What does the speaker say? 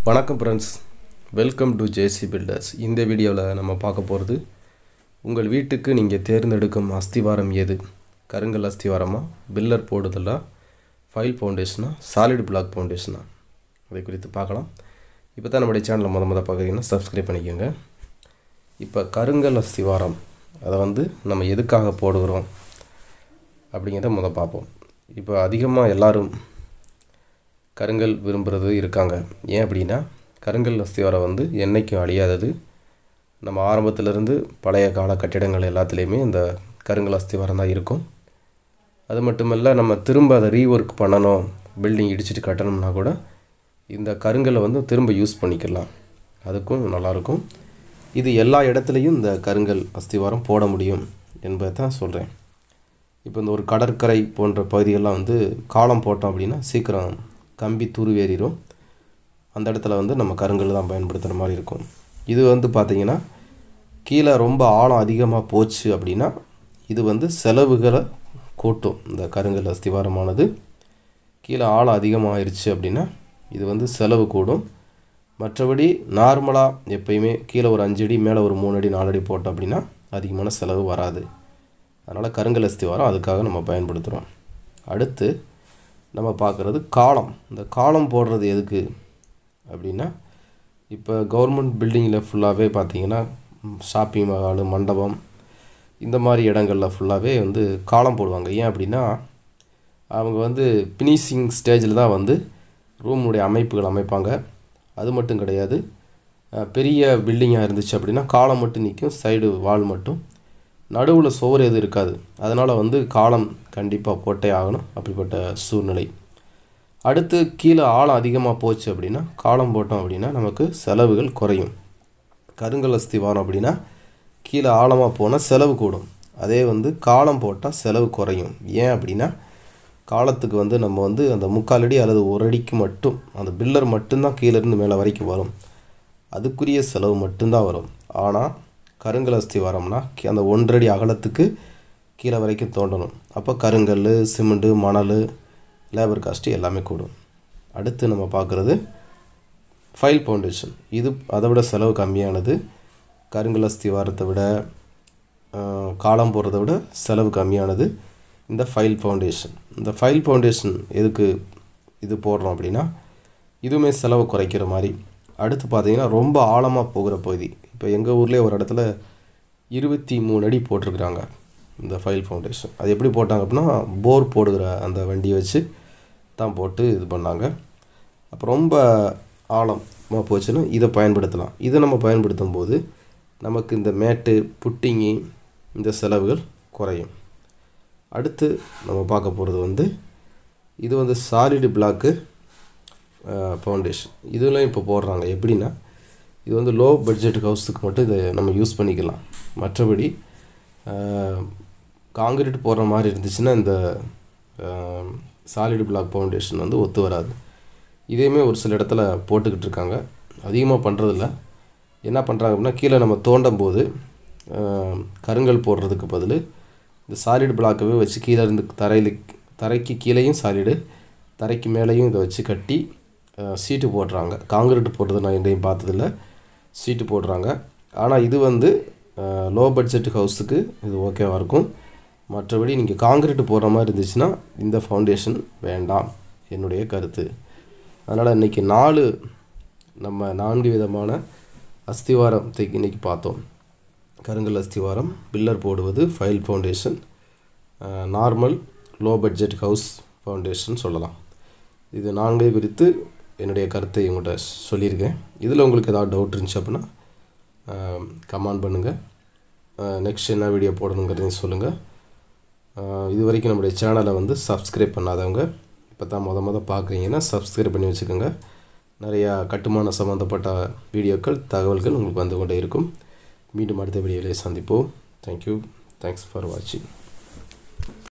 வணக்கம் friends welcome to JC builders இந்த வீடியோவில் நம்ம பார்க்க போகிறது உங்கள் வீட்டுக்கு நீங்கள் தேர்ந்தெடுக்கும் அஸ்திவாரம் எது கருங்கல் அஸ்திவாரமா பில்லர் போடுதலா ஃபைல் ஃபவுண்டேஷனா சாலிட் பிளாக் ஃபவுண்டேஷனா அதை குறித்து பார்க்கலாம் இப்போ தான் நம்முடைய சேனலை முத முத பார்க்குறீங்கன்னா சப்ஸ்கிரைப் பண்ணிக்கோங்க இப்போ கருங்கல் அஸ்திவாரம் அதை வந்து நம்ம எதுக்காக போடுகிறோம் அப்படிங்கிறத முத பார்ப்போம் இப்போ அதிகமாக எல்லாரும் கருங்கல் விரும்புகிறது இருக்காங்க ஏன் அப்படின்னா கருங்கல் அஸ்திவாரம் வந்து என்றைக்கும் அழியாதது நம்ம ஆரம்பத்திலிருந்து பழைய கால கட்டிடங்கள் எல்லாத்துலேயுமே இந்த கருங்கல் அஸ்திவாரம் தான் இருக்கும் அது மட்டுமல்ல நம்ம திரும்ப அதை ரீஒர்க் பண்ணணும் பில்டிங் இடிச்சிட்டு கட்டணும்னா கூட இந்த கருங்கலை வந்து திரும்ப யூஸ் பண்ணிக்கலாம் அதுக்கும் நல்லாயிருக்கும் இது எல்லா இடத்துலையும் இந்த கருங்கல் அஸ்திவாரம் போட முடியும் என்பதை தான் சொல்கிறேன் இப்போ இந்த ஒரு கடற்கரை போன்ற பகுதிகள்லாம் வந்து காலம் போட்டோம் அப்படின்னா சீக்கிரம் கம்பி துருவேறிடும் அந்த இடத்துல வந்து நம்ம கருங்கல் தான் பயன்படுத்துகிற மாதிரி இருக்கும் இது வந்து பார்த்திங்கன்னா கீழே ரொம்ப ஆழம் அதிகமாக போச்சு அப்படின்னா இது வந்து செலவுகளை கூட்டும் இந்த கருங்கல் அஸ்திவாரமானது கீழே ஆழம் அதிகமாகிருச்சு அப்படின்னா இது வந்து செலவு கூடும் மற்றபடி நார்மலாக எப்பயுமே கீழே ஒரு அஞ்சு அடி மேலே ஒரு மூணு அடி நாலு அடி போட்டோம் அப்படின்னா அதிகமான செலவு வராது அதனால் கருங்கல் அஸ்திவாரம் அதுக்காக நம்ம பயன்படுத்துகிறோம் அடுத்து நம்ம பார்க்குறது காலம் இந்த காலம் போடுறது எதுக்கு அப்படின்னா இப்போ கவர்மெண்ட் பில்டிங்கில் ஃபுல்லாகவே பார்த்தீங்கன்னா ஷாப்பிங் மஹாலு மண்டபம் இந்த மாதிரி இடங்களில் ஃபுல்லாகவே வந்து காலம் போடுவாங்க ஏன் அப்படின்னா அவங்க வந்து ஃபினிஷிங் ஸ்டேஜில் தான் வந்து ரூமுடைய அமைப்புகள் அமைப்பாங்க அது மட்டும் கிடையாது அஹ், பெரிய பில்டிங்காக இருந்துச்சு அப்படின்னா காலம் மட்டும் நிற்கும் சைடு வால் மட்டும் நடுவில் சுவர் எதுவும் இருக்காது அதனால் வந்து காலம் கண்டிப்பாக போட்டே ஆகணும் அப்படிப்பட்ட சூழ்நிலை அடுத்து கீழே ஆழம் அதிகமாக போச்சு அப்படின்னா காலம் போட்டோம் அப்படின்னா நமக்கு செலவுகள் குறையும் கருங்கல் அஸ்திவாரம் அப்படின்னா கீழே ஆழமாக போனால் செலவு கூடும் அதே வந்து காலம் போட்டால் செலவு குறையும் ஏன் அப்படின்னா காலத்துக்கு வந்து நம்ம வந்து அந்த முக்கால் அடி அல்லது ஒரு அடிக்கு மட்டும் அந்த பில்லர் மட்டும்தான் கீழேருந்து மேலே வரைக்கும் வரும் அதுக்குரிய செலவு மட்டும்தான் வரும் ஆனால் கருங்கல் அஸ்திவாரம்னா கி- அந்த ஒன்றடி அகலத்துக்கு கீழே வரைக்கும் தோண்டணும் அப்போ கருங்கல் சிமெண்ட்டு மணல் லேபர் காஸ்ட்டு எல்லாமே கூடும் அடுத்து நம்ம பார்க்குறது ஃபைல் ஃபவுண்டேஷன் இது அதை விட செலவு கம்மியானது கருங்கல் அஸ்திவாரத்தை விட ஆஹ், காலம் போடுறத விட செலவு கம்மியானது இந்த ஃபைல் ஃபவுண்டேஷன் இந்த ஃபைல் ஃபவுண்டேஷன் எதுக்கு இது போடுறோம் அப்படின்னா இதுவுமே செலவு குறைக்கிற மாதிரி அடுத்து பார்த்தீங்கன்னா ரொம்ப ஆழமாக போகிற பகுதி இப்போ எங்கள் ஊர்லேயே ஒரு இடத்துல இருபத்தி மூணு அடி போட்டிருக்கிறாங்க இந்த ஃபைல் ஃபவுண்டேஷன் அது எப்படி போட்டாங்க அப்படின்னா போர் போடுகிற அந்த வண்டியை வச்சு தான் போட்டு இது பண்ணாங்க அப்போ ரொம்ப ஆழமாக போச்சுன்னா இதை பயன்படுத்தலாம் இதை நம்ம பயன்படுத்தும் போது நமக்கு இந்த மேட்டு புட்டிங்கி இந்த செலவுகள் குறையும் அடுத்து நம்ம பார்க்க போகிறது வந்து இது வந்து சாலிடு பிளாக்கு ஃபவுண்டேஷன் இதெல்லாம் இப்போ போடுறாங்க எப்படின்னா இது வந்து லோ பட்ஜெட் ஹவுஸுக்கு மட்டும் இதை நம்ம யூஸ் பண்ணிக்கலாம் மற்றபடி காங்கிரீட் போடுற மாதிரி இருந்துச்சுன்னா இந்த சாலிடு பிளாக் ஃபவுண்டேஷன் வந்து ஒத்து வராது இதையுமே ஒரு சில இடத்துல போட்டுக்கிட்டு இருக்காங்க அதிகமாக பண்ணுறதில்ல என்ன பண்ணுறாங்க அப்படின்னா கீழே நம்ம தோண்டும் போது ஆஹ், கருங்கல் போடுறதுக்கு பதில் இந்த சாலிடு பிளாக்கவே வச்சு கீழே இருந்து தரையில் தரைக்கு கீழேயும் சாலிடு தரைக்கு மேலேயும் இதை வச்சு கட்டி ஆஹ், சீட்டு போடுறாங்க காங்கிரீட் போடுறது நான் எங்கேயும் பார்த்ததில்ல சீட்டு போடுறாங்க ஆனால் இது வந்து லோ பட்ஜெட் ஹவுஸுக்கு இது ஓகேவாக இருக்கும் மற்றபடி நீங்கள் காங்கிரீட் போடுற மாதிரி இருந்துச்சுன்னா இந்த ஃபவுண்டேஷன் வேண்டாம் என்னுடைய கருத்து அதனால் இன்றைக்கி நாலு நம்ம நான்கு விதமான அஸ்திவாரத்தை இன்றைக்கி பார்த்தோம் கருங்கல் அஸ்திவாரம் பில்லர் போடுவது pile foundation normal low budget house foundation சொல்லலாம் இது நான்கை குறித்து என்னுடைய கருத்தை உங்கள்கிட்ட சொல்லியிருக்கேன் இதில் உங்களுக்கு ஏதாவது டவுட் இருந்துச்சு அப்படின்னா கமெண்ட் பண்ணுங்கள் நெக்ஸ்ட் என்ன வீடியோ போடணுங்கிறதையும் சொல்லுங்கள் இது வரைக்கும் நம்முடைய சேனலை வந்து சப்ஸ்கிரைப் பண்ணாதவங்க இப்போ தான் முத முத பார்க்குறீங்கன்னா சப்ஸ்கிரைப் பண்ணி வச்சுக்கோங்க நிறையா கட்டுமான சம்மந்தப்பட்ட வீடியோக்கள் தகவல்கள் உங்களுக்கு வந்து கொண்டே இருக்கும் மீண்டும் அடுத்த வீடியோவிலே சந்திப்போம் தேங்க்யூ தேங்க்ஸ் ஃபார் வாட்சிங்